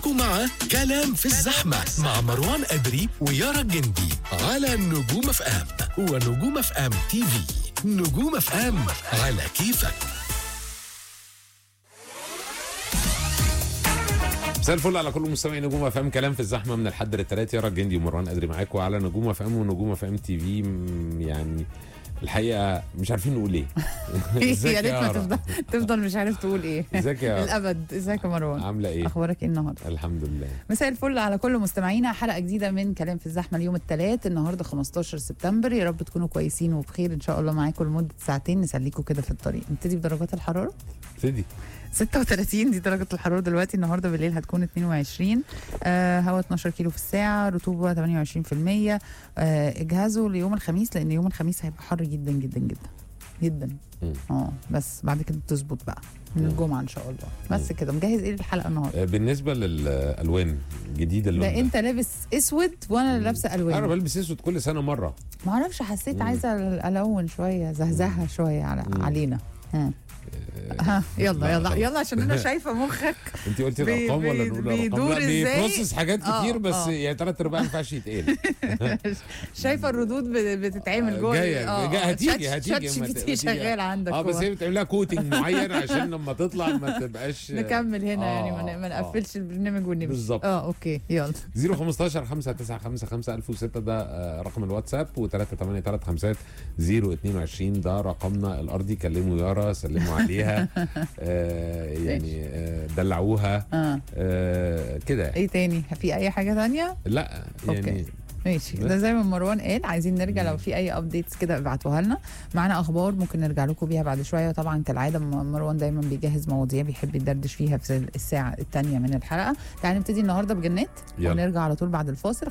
خليكم مع كلام في الزحمة مع مروان أدري ويارا الجندي على نجوم اف ام ونجوم اف ام تي في نجوم اف ام على كيفك مساء الفل على كل مستمعي نجوم اف ام كلام في الزحمه من الحد للثلاث يارا الجندي ومروان قدري معاكم على نجوم اف ام ونجوم اف ام تي في م- يعني الحقيقه مش عارفين نقول ايه ازيك يا ريت ما يارا؟ تفضل تفضل مش عارف تقول ايه ازيك يا يارا؟ الابد ازيك يا مروان عامله ايه اخبارك ايه النهارده الحمد لله مساء الفل على كل مستمعينا حلقه جديده من كلام في الزحمه اليوم الثلاث النهارده 15 سبتمبر يا رب تكونوا كويسين وبخير ان شاء الله معاكم لمده ساعتين نسليكم كده في الطريق نبتدي بدرجات الحراره ابتدي 36 دي درجه الحراره دلوقتي النهارده بالليل هتكون 22 آه هواء 12 كيلو في الساعه رطوبه 28% آه اجهزوا ليوم الخميس لان يوم الخميس هيبقى حر جدا جدا جدا جدا مم. اه بس بعد كده تظبط بقى من الجمعه ان شاء الله بس كده مجهز ايه للحلقه النهارده آه، بالنسبه للالوان جديد اللون ده انت لابس اسود وانا اللي لابسه انا الوان بلبس اسود كل سنه مره ما اعرفش حسيت مم. عايزه الون شويه زهزهه شويه على مم. علينا ها آه، ها يلا لا، يلا خلاص. يلا عشان انا شايفه مخك انت قلتي بي- الارقام ولا بي- نقول بيدور الارقام لا ازاي؟ بيبروسس حاجات آه، كتير بس آه. يعني ثلاث ارباع ما ينفعش يتقال شايفه الردود بت- بتتعمل جوه جايه آه، جايه آه، هتيجي شات- هتيجي شات ما جي ت- بي تي هتيجي. شغال عندك اه بس هو. هي بتعمل لها كوتنج معين عشان لما تطلع ما تبقاش نكمل هنا يعني ما آه، ن- ما آه. نقفلش البرنامج ونمشي بالظبط. اه اوكي يلا 015 595 1006 ده آه، رقم الواتساب و383 022 ده رقمنا الارضي كلموا يارا سلموا عليها آه يعني آه دلعوها اه آه كده ايه تاني في اي حاجه تانية لا يعني أوكي. ماشي بس. ده زي ما مروان قال عايزين نرجع لو في اي ابديتس كده ابعتوها لنا معانا اخبار ممكن نرجع لكم بيها بعد شويه وطبعا كالعاده م- مروان دايما بيجهز مواضيع بيحب يدردش فيها في الساعه الثانيه من الحلقه تعالى نبتدي النهارده بجنات يلا. ونرجع على طول بعد الفاصل